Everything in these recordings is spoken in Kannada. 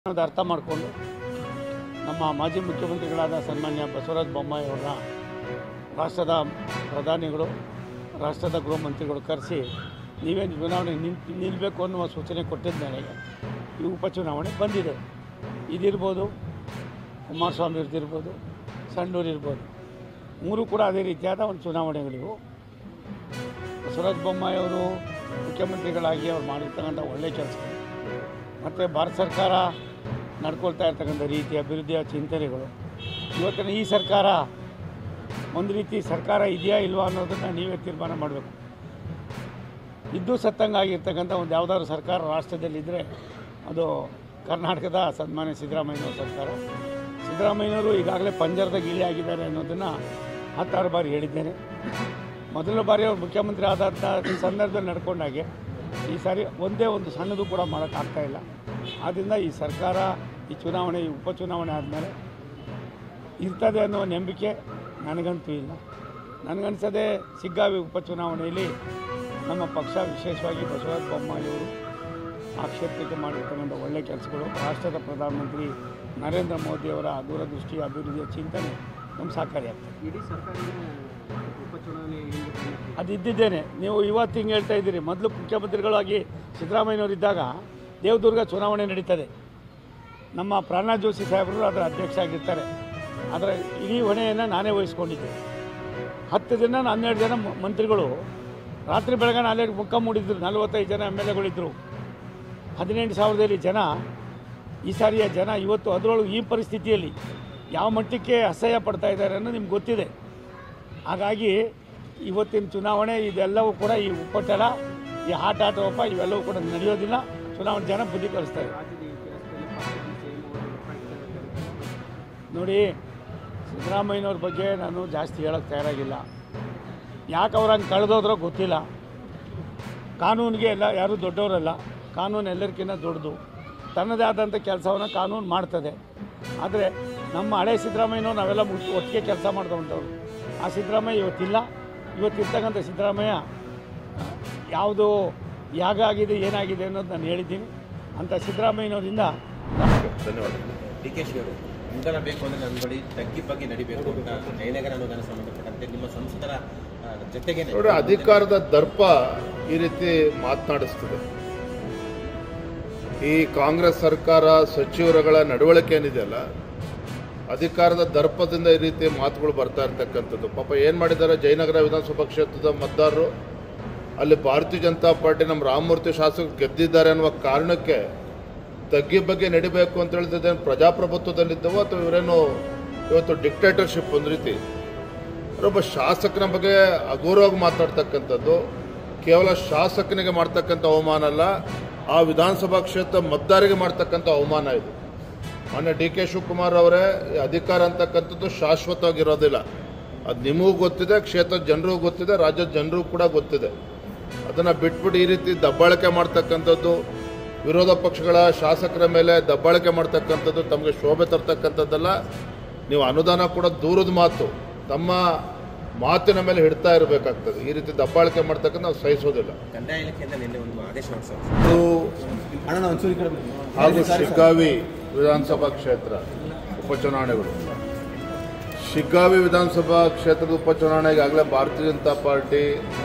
ಅನ್ನೋದು ಅರ್ಥ ಮಾಡಿಕೊಂಡು ನಮ್ಮ ಮಾಜಿ ಮುಖ್ಯಮಂತ್ರಿಗಳಾದ ಸನ್ಮಾನ್ಯ ಬಸವರಾಜ ಬೊಮ್ಮಾಯಿ ಅವ್ರನ್ನ ರಾಷ್ಟ್ರದ ಪ್ರಧಾನಿಗಳು ರಾಷ್ಟ್ರದ ಗೃಹ ಮಂತ್ರಿಗಳು ಕರೆಸಿ ನೀವೇ ಚುನಾವಣೆ ನಿಂತು ನಿಲ್ಲಬೇಕು ಅನ್ನುವ ಸೂಚನೆ ಕೊಟ್ಟಿದ್ದ ನನಗೆ ಈ ಉಪಚುನಾವಣೆ ಬಂದಿದೆ ಇದಿರ್ಬೋದು ಕುಮಾರಸ್ವಾಮಿ ಇರ್ತಿರ್ಬೋದು ಸಂಡೂರು ಇರ್ಬೋದು ಮೂರು ಕೂಡ ಅದೇ ರೀತಿಯಾದ ಒಂದು ಚುನಾವಣೆಗಳಿವು ಬಸವರಾಜ ಬೊಮ್ಮಾಯಿ ಅವರು ಮುಖ್ಯಮಂತ್ರಿಗಳಾಗಿ ಅವ್ರು ಮಾಡಿರ್ತಕ್ಕಂಥ ಒಳ್ಳೆಯ ಕೆಲಸ ಮತ್ತು ಭಾರತ ಸರ್ಕಾರ ನಡ್ಕೊಳ್ತಾ ಇರ್ತಕ್ಕಂಥ ರೀತಿ ಅಭಿವೃದ್ಧಿಯ ಚಿಂತನೆಗಳು ಇವತ್ತಿನ ಈ ಸರ್ಕಾರ ಒಂದು ರೀತಿ ಸರ್ಕಾರ ಇದೆಯಾ ಇಲ್ವಾ ಅನ್ನೋದನ್ನು ನೀವೇ ತೀರ್ಮಾನ ಮಾಡಬೇಕು ಇದ್ದು ಸತ್ತಂಗಾಗಿರ್ತಕ್ಕಂಥ ಒಂದು ಯಾವುದಾದ್ರು ಸರ್ಕಾರ ರಾಷ್ಟ್ರದಲ್ಲಿದ್ದರೆ ಅದು ಕರ್ನಾಟಕದ ಸನ್ಮಾನ್ಯ ಸಿದ್ದರಾಮಯ್ಯನವ್ರ ಸರ್ಕಾರ ಸಿದ್ದರಾಮಯ್ಯನವರು ಈಗಾಗಲೇ ಪಂಜರದ ಗಿಳಿ ಆಗಿದ್ದಾರೆ ಅನ್ನೋದನ್ನು ಹತ್ತಾರು ಬಾರಿ ಹೇಳಿದ್ದೇನೆ ಮೊದಲ ಬಾರಿ ಅವರು ಮುಖ್ಯಮಂತ್ರಿ ಆದಂಥ ಸಂದರ್ಭದಲ್ಲಿ ನಡ್ಕೊಂಡಾಗೆ ಈ ಸಾರಿ ಒಂದೇ ಒಂದು ಸಣ್ಣದು ಕೂಡ ಮಾಡೋಕ್ಕಾಗ್ತಾ ಇಲ್ಲ ಆದ್ದರಿಂದ ಈ ಸರ್ಕಾರ ಈ ಚುನಾವಣೆ ಈ ಉಪಚುನಾವಣೆ ಆದಮೇಲೆ ಇರ್ತದೆ ಅನ್ನೋ ನಂಬಿಕೆ ನನಗಂತೂ ಇಲ್ಲ ನನಗನ್ಸದೆ ಸಿಗ್ಗಾವಿ ಉಪಚುನಾವಣೆಯಲ್ಲಿ ನಮ್ಮ ಪಕ್ಷ ವಿಶೇಷವಾಗಿ ಬಸವರಾಜ ಬೊಮ್ಮಾಯಿಯವರು ಆ ಕ್ಷೇತ್ರಕ್ಕೆ ಮಾಡಿರ್ತಕ್ಕಂಥ ಒಳ್ಳೆಯ ಕೆಲಸಗಳು ರಾಷ್ಟ್ರದ ಪ್ರಧಾನಮಂತ್ರಿ ನರೇಂದ್ರ ಮೋದಿಯವರ ದೂರದೃಷ್ಟಿ ಅಭಿವೃದ್ಧಿಯ ಚಿಂತನೆ ನಮ್ಗೆ ಸಹಕಾರಿಯಾಗ್ತದೆ ಇಡೀ ಸರ್ಕಾರನೇ ಉಪಚುನಾವಣೆ ಹಿಂದೆ ಅದು ಇದ್ದಿದ್ದೇನೆ ನೀವು ಇವತ್ತು ಹಿಂಗೆ ಹೇಳ್ತಾ ಇದ್ದೀರಿ ಮೊದಲು ಮುಖ್ಯಮಂತ್ರಿಗಳಾಗಿ ಸಿದ್ದರಾಮಯ್ಯನವರು ಇದ್ದಾಗ ದೇವದುರ್ಗ ಚುನಾವಣೆ ನಡೀತದೆ ನಮ್ಮ ಪ್ರಾಣನಾಥ್ ಜೋಶಿ ಸಾಹೇಬರು ಅದರ ಅಧ್ಯಕ್ಷ ಆಗಿರ್ತಾರೆ ಅದರ ಇಡೀ ಹೊಣೆಯನ್ನು ನಾನೇ ವಹಿಸ್ಕೊಂಡಿದ್ದೆ ಹತ್ತು ಜನ ಹನ್ನೆರಡು ಜನ ಮ- ಮಂತ್ರಿಗಳು ರಾತ್ರಿ ಬೆಳಗಾನ ಅಲ್ಲೇ ಮುಖ ಮೂಡಿದ್ರು ನಲವತ್ತೈದು ಜನ ಎಮ್ ಎಲ್ ಎಗಳಿದ್ದರು ಹದಿನೆಂಟು ಸಾವಿರದಲ್ಲಿ ಜನ ಈ ಸಾರಿಯ ಜನ ಇವತ್ತು ಅದರೊಳಗೆ ಈ ಪರಿಸ್ಥಿತಿಯಲ್ಲಿ ಯಾವ ಮಟ್ಟಕ್ಕೆ ಅಸಹ್ಯ ಪಡ್ತಾ ಇದ್ದಾರೆ ಅನ್ನೋದು ನಿಮ್ಗೆ ಗೊತ್ತಿದೆ ಹಾಗಾಗಿ ಇವತ್ತಿನ ಚುನಾವಣೆ ಇದೆಲ್ಲವೂ ಕೂಡ ಈ ಉಪ್ಪಟಳ ಈ ಆಟ ಆಟೋಪ ಇವೆಲ್ಲವೂ ಕೂಡ ನಡೆಯೋದಿಲ್ಲ ಚುನಾವಣೆ ಜನ ಬುದ್ಧಿ ಕಲಿಸ್ತಾರೆ ರಾಜ್ಯದ ಇತಿಹಾಸದಲ್ಲಿ ಫಸ್ಟ್ ಟೈಮ್ ಸಿಎಂ ಅವರು ಲೋಕಾಯುಕ್ತ ನೋಡಿ ಸಿದ್ದರಾಮಯ್ಯನವ್ರ ಬಗ್ಗೆ ನಾನು ಜಾಸ್ತಿ ಹೇಳೋಕ್ಕೆ ತಯಾರಾಗಿಲ್ಲ ಯಾಕೆ ಅವ್ರು ಹಂಗೆ ಕಳೆದೋದ್ರೋ ಗೊತ್ತಿಲ್ಲ ಕಾನೂನಿಗೆ ಎಲ್ಲ ಯಾರೂ ದೊಡ್ಡವರಲ್ಲ ಕಾನೂನು ಎಲ್ಲರಿಗಿಂತ ದೊಡ್ಡದು ತನ್ನದೇ ಆದಂಥ ಕೆಲಸವನ್ನು ಕಾನೂನು ಮಾಡ್ತದೆ ಆದರೆ ನಮ್ಮ ಹಳೆ ಸಿದ್ದರಾಮಯ್ಯನವ್ರು ನಾವೆಲ್ಲ ಮುಗಿ ಒಟ್ಟಿಗೆ ಕೆಲಸ ಮಾಡ್ದವಂಥವ್ರು ಆ ಸಿದ್ದರಾಮಯ್ಯ ಇವತ್ತಿಲ್ಲ ಇವತ್ತಿರ್ತಕ್ಕಂಥ ಸಿದ್ದರಾಮಯ್ಯ ಯಾವುದು ಯಾಗ ಆಗಿದೆ ಏನಾಗಿದೆ ಅನ್ನೋದು ನಾನು ಹೇಳಿದ್ದೀನಿ ಅಂಥ ಸಿದ್ದರಾಮಯ್ಯನವರಿಂದ ನಮಗೆ ಧನ್ಯವಾದಗಳು ಡಿ ಕೆ ಶಿ ಅವರು ಇಂಧನ ಬೇಕು ಅಂದ್ರೆ ನನ್ನ ಬಳಿ ತಗ್ಗಿ ಬಗ್ಗೆ ನಡಿಬೇಕು ಅಂತ ಜಯನಗರ ಅನ್ನೋದನ್ನ ಸಂಬಂಧಪಟ್ಟಂತೆ ನಿಮ್ಮ ಸಂಸದರ ಆ, ಜೊತೆಗೆ ನೋಡಿ ಅಧಿಕಾರದ ದರ್ಪ ಈ ರೀತಿ ಮಾತನಾಡಿಸ್ತದೆ ಈ ಕಾಂಗ್ರೆಸ್ ಸರ್ಕಾರ ಸಚಿವರುಗಳ ನಡವಳಿಕೆ ಏನಿದೆಯಲ್ಲ ಅಧಿಕಾರದ ದರ್ಪದಿಂದ ಈ ರೀತಿ ಮಾತುಗಳು ಬರ್ತಾ ಇರ್ತಕ್ಕಂಥದ್ದು ಪಾಪ ಏನು ಮಾಡಿದ್ದಾರೆ ಜಯನಗರ ವಿಧಾನಸಭಾ ಕ್ಷೇತ್ರದ ಮತದಾರರು ಅಲ್ಲಿ ಭಾರತೀಯ ಜನತಾ ಪಾರ್ಟಿ ನಮ್ಮ ರಾಮಮೂರ್ತಿ ಶಾಸಕರು ಗೆದ್ದಿದ್ದಾರೆ ಅನ್ನುವ ಕಾರಣಕ್ಕೆ ತಗ್ಗಿ ಬಗ್ಗೆ ನಡಿಬೇಕು ಅಂತ ಹೇಳಿದ್ರೆ ಪ್ರಜಾಪ್ರಭುತ್ವದಲ್ಲಿದ್ದವೋ ಅಥವಾ ಇವರೇನು ಇವತ್ತು ಡಿಕ್ಟೇಟರ್ಶಿಪ್ ಒಂದು ರೀತಿ ಒಬ್ಬ ಶಾಸಕನ ಬಗ್ಗೆ ಅಗೌರವಾಗಿ ಮಾತಾಡ್ತಕ್ಕಂಥದ್ದು ಕೇವಲ ಶಾಸಕನಿಗೆ ಮಾಡ್ತಕ್ಕಂಥ ಅವಮಾನ ಅಲ್ಲ ಆ ವಿಧಾನಸಭಾ ಕ್ಷೇತ್ರ ಮತದಾರರಿಗೆ ಮಾಡ್ತಕ್ಕಂಥ ಅವಮಾನ ಇದು ಮಾನ್ಯ ಡಿ ಕೆ ಶಿವಕುಮಾರ್ ಅವರೇ ಈ ಅಧಿಕಾರ ಅಂತಕ್ಕಂಥದ್ದು ಶಾಶ್ವತವಾಗಿರೋದಿಲ್ಲ ಅದು ನಿಮಗೂ ಗೊತ್ತಿದೆ ಕ್ಷೇತ್ರದ ಜನರಿಗೂ ಗೊತ್ತಿದೆ ರಾಜ್ಯದ ಜನರಿಗೂ ಕೂಡ ಗೊತ್ತಿದೆ ಅದನ್ನು ಬಿಟ್ಬಿಟ್ಟು ಈ ರೀತಿ ದಬ್ಬಾಳಿಕೆ ಮಾಡ್ತಕ್ಕಂಥದ್ದು ವಿರೋಧ ಪಕ್ಷಗಳ ಶಾಸಕರ ಮೇಲೆ ದಬ್ಬಾಳಿಕೆ ಮಾಡ್ತಕ್ಕಂಥದ್ದು ತಮಗೆ ಶೋಭೆ ತರ್ತಕ್ಕಂಥದ್ದಲ್ಲ ನೀವು ಅನುದಾನ ಕೂಡ ದೂರದ ಮಾತು ತಮ್ಮ ಮಾತಿನ ಮೇಲೆ ಹಿಡ್ತಾ ಇರಬೇಕಾಗ್ತದೆ ಈ ರೀತಿ ದಬ್ಬಾಳಿಕೆ ಮಾಡ್ತಕ್ಕಂಥ ನಾವು ಸಹಿಸೋದಿಲ್ಲ ಕಂದಾಯ ಇಲಾಖೆಯಿಂದ ನಿನ್ನೆ ಒಂದು ಆದೇಶ ಹೊರಡಿಸಿದೆ ಇದು ಅಣ್ಣ ಒಂಚೂರು ಈ ಕಡೆ ಬನ್ನಿ. ಹಾಗೂ ಶಿಗ್ಗಾವಿ ವಿಧಾನಸಭಾ ಕ್ಷೇತ್ರ ಉಪಚುನಾವಣೆಗಳು ಶಿಗ್ಗಾವಿ ವಿಧಾನಸಭಾ ಕ್ಷೇತ್ರದ ಉಪಚುನಾವಣೆಗೆ ಆಗಲೇ ಭಾರತೀಯ ಜನತಾ ಪಾರ್ಟಿ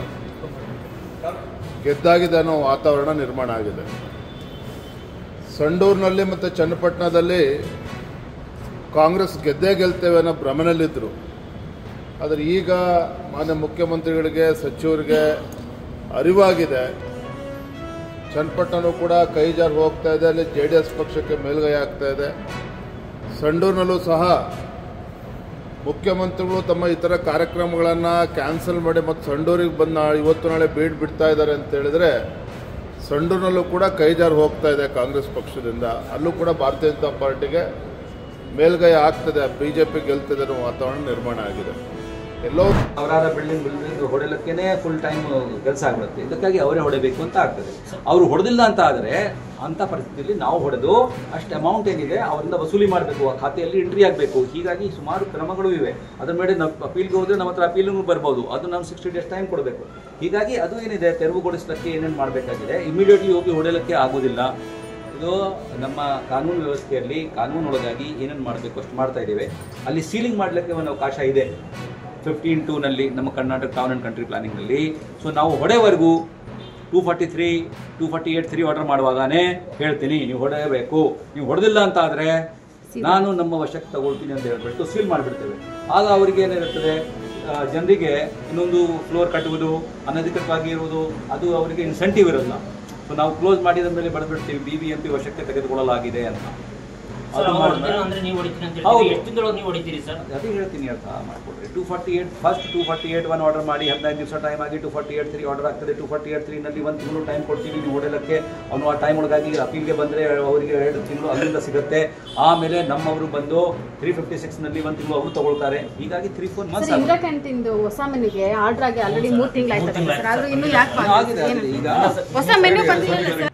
ಗೆದ್ದಾಗಿದೆ ಅನ್ನೋ ವಾತಾವರಣ ನಿರ್ಮಾಣ ಆಗಿದೆ ಸಂಡೂರಿನಲ್ಲಿ ಮತ್ತು ಚನ್ನಪಟ್ಟಣದಲ್ಲಿ ಕಾಂಗ್ರೆಸ್ ಗೆದ್ದೇ ಗೆಲ್ತೇವೆ ಅನ್ನೋ ಭ್ರಮನಲ್ಲಿದ್ದರು ಆದರೆ ಈಗ ಮಾನ್ಯ ಮುಖ್ಯಮಂತ್ರಿಗಳಿಗೆ ಸಚಿವರಿಗೆ ಅರಿವಾಗಿದೆ ಚನ್ನಪಟ್ಟಣನೂ ಕೂಡ ಕೈ ಜಾರಿ ಹೋಗ್ತಾ ಇದೆ ಅಲ್ಲಿ ಜೆ ಡಿ ಎಸ್ ಪಕ್ಷಕ್ಕೆ ಮೇಲುಗೈ ಆಗ್ತಾ ಇದೆ ಸಂಡೂರಿನಲ್ಲೂ ಸಹ ಮುಖ್ಯಮಂತ್ರಿಗಳು ತಮ್ಮ ಇತರ ಕಾರ್ಯಕ್ರಮಗಳನ್ನು ಕ್ಯಾನ್ಸಲ್ ಮಾಡಿ ಮತ್ತು ಸಂಡೂರಿಗೆ ಬಂದು ನಾ- ಇವತ್ತು ನಾಳೆ ಬೀಡ್ ಬಿಡ್ತಾ ಇದ್ದಾರೆ ಅಂತ ಹೇಳಿದ್ರೆ ಸಂಡೂರಿನಲ್ಲೂ ಕೂಡ ಕೈ ಜಾರಿ ಹೋಗ್ತಾ ಇದೆ ಕಾಂಗ್ರೆಸ್ ಪಕ್ಷದಿಂದ ಅಲ್ಲೂ ಕೂಡ ಭಾರತೀಯ ಜನತಾ ಪಾರ್ಟಿಗೆ ಮೇಲ್ಗೈ ಆಗ್ತದೆ ಬಿ ಜೆ ಪಿ ಗೆಲ್ತದೆ ಅನ್ನೋ ವಾತಾವರಣ ನಿರ್ಮಾಣ ಆಗಿದೆ ಎಲ್ಲೋ ಅವರಾದ ಬಿಲ್ಡಿಂಗ್ ಬಿಲ್ಡಿಂಗ್ ಹೊಡೆಯಲಿಕ್ಕೇನೆ ಫುಲ್ ಟೈಮ್ ಕೆಲಸ ಆಗ್ಬಿಡುತ್ತೆ ಇದಕ್ಕಾಗಿ ಅವರೇ ಹೊಡೆಬೇಕು ಅಂತ ಆಗ್ತದೆ ಅವರು ಹೊಡೆದಿಲ್ಲ ಅಂತ ಆದರೆ ಅಂತ ಪರಿಸ್ಥಿತಿಯಲ್ಲಿ ನಾವು ಹೊಡೆದು ಅಷ್ಟು ಅಮೌಂಟ್ ಏನಿದೆ ಅವರಿಂದ ವಸೂಲಿ ಮಾಡಬೇಕು ಆ ಖಾತೆಯಲ್ಲಿ ಎಂಟ್ರಿ ಆಗಬೇಕು ಹೀಗಾಗಿ ಸುಮಾರು ಕ್ರಮಗಳು ಇವೆ ಅದ್ರ ಮೇಲೆ ನಾವು ಅಪೀಲ್ಗೆ ಹೋದ್ರೆ ನಮ್ಮ ಹತ್ರ ಅಪೀಲಿಗೂ ಬರ್ಬೋದು ಅದು ನಾವು ಸಿಕ್ಸ್ಟಿ ಡೇಸ್ ಟೈಮ್ ಕೊಡಬೇಕು ಹೀಗಾಗಿ ಅದು ಏನಿದೆ ತೆರವುಗೊಳಿಸಲಿಕ್ಕೆ ಏನೇನು ಮಾಡಬೇಕಾಗಿದೆ ಇಮಿಡಿಯೇಟ್ಲಿ ಹೋಗಿ ಹೊಡೆಯಲಿಕ್ಕೆ ಆಗೋದಿಲ್ಲ ಇದು ನಮ್ಮ ಕಾನೂನು ವ್ಯವಸ್ಥೆಯಲ್ಲಿ ಕಾನೂನೊಳಗಾಗಿ ಏನೇನು ಮಾಡಬೇಕು ಅಷ್ಟು ಮಾಡ್ತಾ ಇದ್ದೇವೆ ಅಲ್ಲಿ ಸೀಲಿಂಗ್ ಮಾಡಲಿಕ್ಕೆ ಒಂದು ಅವಕಾಶ ಇದೆ ಫಿಫ್ಟೀನ್ ಟೂನಲ್ಲಿ ನಮ್ಮ ಕರ್ನಾಟಕ ಟೌನ್ ಆ್ಯಂಡ್ ಕಂಟ್ರಿ ಪ್ಲಾನಿಂಗ್ನಲ್ಲಿ ಸೊ ನಾವು ಹೊಡೆವರೆಗೂ two forty three two forty eight three order ಮಾಡುವಾಗನೇ ಹೇಳ್ತೀನಿ ನೀವು ಹೊಡೆಯಬೇಕು ನೀವು ಹೊಡೆದಿಲ್ಲ ಅಂತ ಆದರೆ ನಾನು ನಮ್ಮ ವಶಕ್ಕೆ ತಗೊಳ್ತೀನಿ ಅಂತ ಹೇಳ್ಬಿಟ್ಟು ಸೀಲ್ ಮಾಡಿಬಿಡ್ತೇವೆ ಆಗ ಅವರಿಗೆ ಏನಿರುತ್ತದೆ ಜನರಿಗೆ ಇನ್ನೊಂದು ಫ್ಲೋರ್ ಕಟ್ಟುವುದು ಅನಧಿಕೃತವಾಗಿ ಇರುವುದು ಅದು ಅವರಿಗೆ ಇನ್ಸೆಂಟಿವ್ ಇರಲ್ಲ ಸೊ ನಾವು ಕ್ಲೋಸ್ ಮಾಡಿದ ಮೇಲೆ ಬರೆದ್ಬಿಡ್ತೀವಿ ಬಿ ಬಿ ಎಂ ಪಿ ವಶಕ್ಕೆ ತೆಗೆದುಕೊಳ್ಳಲಾಗಿದೆ ಅಂತ ಸರ್ ಅದು ಅವ್ರು ಮಾಡಿದ್ರೆ- ಹೊಡೆದಿಲ್ಲ ಅಂದ್ರೆ ನೀವು ಹೊಡಿತೀರಿ ಅಂತ ಹೌದು. ಹೇಳ್ತೀರಿ ಎಷ್ಟು ತಿಂಗಳು ನೀವು ಹೊಡಿತೀರಿ ಸರ್ ಅದೇ ಹೇಳ್ತೀನಿ ಅರ್ಥ ಮಾಡ್ಕೊಡ್ರಿ two forty eight first two forty eight one order ಮಾಡಿ ಹದಿನೈದು ದಿವಸ ಟೈಮ್ ಆಗಿ two forty eight three order ಆಗ್ತದೆ ಟೂ ಫಾರ್ಟಿ ಏಟ್ ತ್ರೀನಲ್ಲಿ ಒಂದು ತಿಂಗಳು ಟೈಮ್ ಕೊಡ್ತೀವಿ ನೀವು ಹೊಡೆಯಲಿಕ್ಕೆ ಅವನು ಆ ಟೈಮ್ ಒಳಗಾಗಿ ಅಪೀಲ್ಗೆ ಬಂದರೆ ಅವರಿಗೆ ಎರಡು ತಿಂಗಳು ಅಲ್ಲಿಂದ ಸಿಗುತ್ತೆ ಆಮೇಲೆ ನಮ್ಮವರು ಬಂದು ತ್ರೀ ಫಿಫ್ಟಿ ಸಿಕ್ಸ್ನಲ್ಲಿ ಒಂದು ತಿಂಗಳು ಅವರು ತಗೊಳ್ತಾರೆ ಹೀಗಾಗಿ three four months sir Indira ಕ್ಯಾಂಟೀನ್ದು ಹೊಸ ಮೆನುಗೆ ಆರ್ಡರ್ ಆಗಿ ಆಲ್ರೆಡಿ ಮೂರು ತಿಂಗಳಾಯ್ತದೆ ಸರ್ ಆದ್ರೂ ಇನ್ನೂ ಯಾಕೆ ಆಗಿದೆ ಆಗಿದೆ ಈಗ ಹೊಸ ಮೆನು ಬಂದಿಲ್ಲ ಸರ್